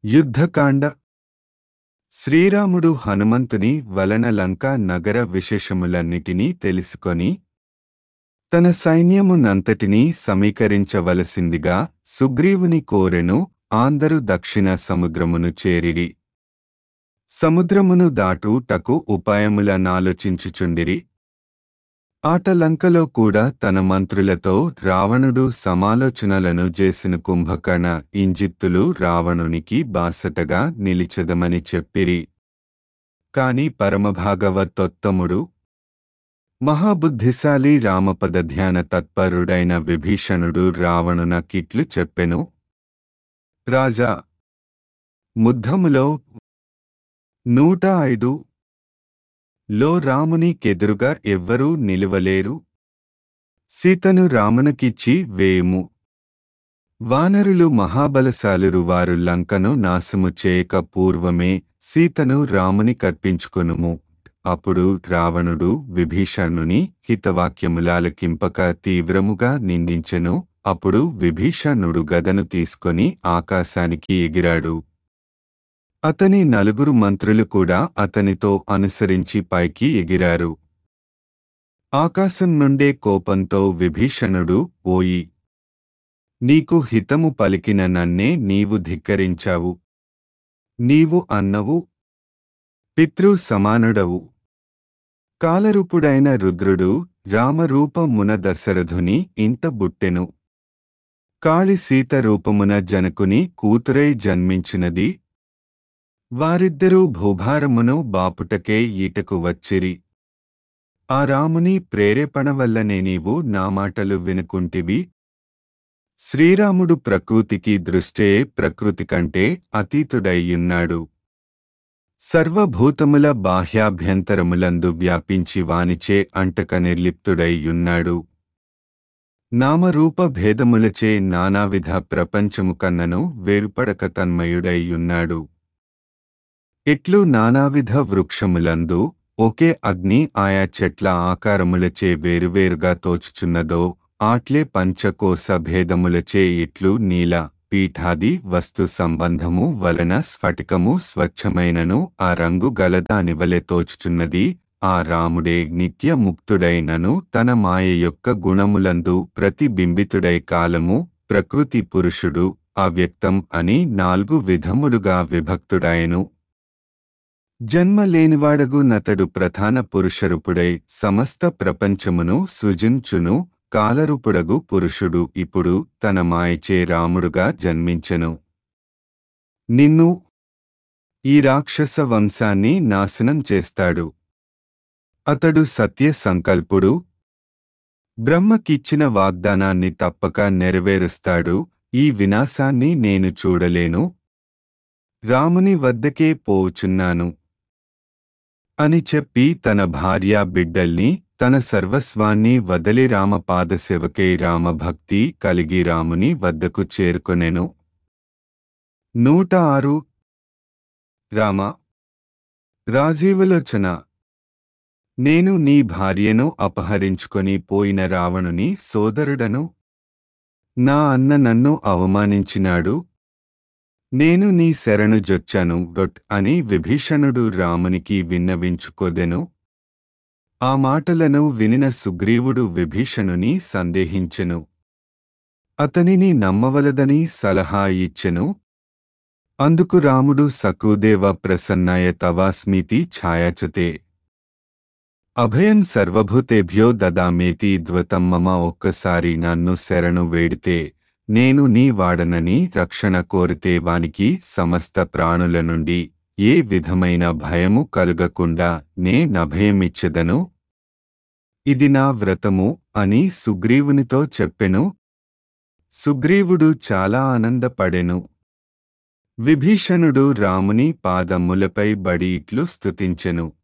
యుద్ధకాండ శ్రీరాముడు హనుమంతుని వలన లంక నగర విశేషములన్నిటినీ తెలుసుకొని తన సైన్యమునంతటినీ సమీకరించవలసిందిగా సుగ్రీవుని కోరెను ఆందరు దక్షిణ సముద్రమును చేరిరి సముద్రమును దాటుటకు ఉపాయముల నాలోచించుచుండిరి ఆటలంకలో కూడా తన మంత్రులతో రావణుడు సమాలోచనలను చేసిన కుంభకర్ణ ఇంజిత్తులు రావణునికి బాసటగా నిలిచెదమని చెప్పిరి కాని పరమభాగవతోత్తముడు మహాబుద్ధిశాలి రామపద ధ్యాన తత్పరుడైన విభీషణుడు రావణున కిట్లు చెప్పెను రాజా ముద్ధములో నూట ఐదు లో రామునికెదురుగా ఎవ్వరూ నిలువలేరు సీతను రామునకిచ్చి వేయుము వానరులు మహాబలశాలురు వారు లంకను నాశము చేయక పూర్వమే సీతను రాముని కర్పించుకొనుము అప్పుడు రావణుడు విభీషణుని హితవాక్యములాలకింపక తీవ్రముగా నిందించెను అప్పుడు విభీషణుడు గదను తీసుకొని ఆకాశానికి ఎగిరాడు అతని నలుగురు మంత్రులు కూడా అతనితో అనుసరించి పైకి ఎగిరారు ఆకాశం నుండే కోపంతో విభీషణుడు ఓయి నీకు హితము పలికిన నన్నే నీవు ధిక్కరించావు నీవు అన్నవు పితృ సమానుడవు కాలరూపుడైన రుద్రుడు రామరూపమున దశరథుని ఇంట బుట్టెను కాళి సీత రూపమున జనకుని కూతురై జన్మించినది వారిద్దరూ భూభారమును బాపుటకే ఈటకు వచ్చిరి ఆ రాముని ప్రేరేపణ వల్లనే నీవు నా మాటలు వినుకుంటివి శ్రీరాముడు ప్రకృతికి దృష్టే ప్రకృతి కంటే అతీతుడయ్యున్నాడు సర్వభూతముల బాహ్యాభ్యంతరములందు వ్యాపించి వానిచే అంటక నిర్లిప్తుడయ్యున్నాడు నామరూప భేదములచే నానావిధ ప్రపంచము కన్నను వేరుపడక తన్మయుడయ్యున్నాడు ఇట్లు నానావిధ వృక్షములందు ఒకే అగ్ని ఆయా చెట్ల ఆకారములచే వేరువేరుగా తోచుచున్నదో ఆట్లే పంచకోశ భేదములచే ఇట్లు నీల పీఠాది వస్తు సంబంధము వలన స్ఫటికము స్వచ్ఛమైనను ఆ రంగు గలదాని వలె తోచుచున్నది ఆ రాముడే నిత్య ముక్తుడైనను తన మాయ యొక్క గుణములందు ప్రతిబింబితుడై కాలము ప్రకృతి పురుషుడు అవ్యక్తం అని నాలుగు విధములుగా విభక్తుడాయను జన్మ లేనివాడగు నతడు ప్రధాన పురుషరూపుడై సమస్త ప్రపంచమును సృజించును కాలరూపుడగు పురుషుడు ఇప్పుడు తన మాయచే రాముడుగా జన్మించెను నిన్ను ఈ రాక్షస వంశాన్ని నాశనం చేస్తాడు అతడు సత్య సంకల్పుడు బ్రహ్మకిచ్చిన వాగ్దానాన్ని తప్పక నెరవేరుస్తాడు ఈ వినాశాన్ని నేను చూడలేను రాముని వద్దకే పోవుచున్నాను అని చెప్పి తన భార్య బిడ్డల్ని తన సర్వస్వాన్ని వదలి రామపాదసేవకై రామభక్తి కలిగి రాముని వద్దకు చేరుకొనెను నూట ఆరు రామ రాజీవలోచన నేను నీ భార్యను అపహరించుకొని పోయిన రావణుని సోదరుడను నా అన్న నన్ను అవమానించినాడు నేను నీ శరణు జొచ్చాను డొట్ అని విభీషణుడు రామునికి విన్నవించుకోదెను ఆ మాటలను వినిన సుగ్రీవుడు విభీషణుని సందేహించెను అతనిని నమ్మవలదని సలహా ఇచ్చెను అందుకు రాముడు సకృదేవ ప్రసన్నాయ తవాస్మితి ఛాయాచతే అభయం సర్వభూతేభ్యో దదామేతి ద్వతం మమ ఒక్కసారి నన్ను శరణు వేడితే నేను నీ వాడనని రక్షణ కోరితే వానికి సమస్త ప్రాణుల నుండి ఏ విధమైన భయము కలుగకుండా నే నభయమిచ్చెదను ఇది నా వ్రతము అని సుగ్రీవునితో చెప్పెను సుగ్రీవుడు చాలా ఆనందపడెను విభీషణుడు రాముని పాదములపై బడి ఇట్లు స్తుతించెను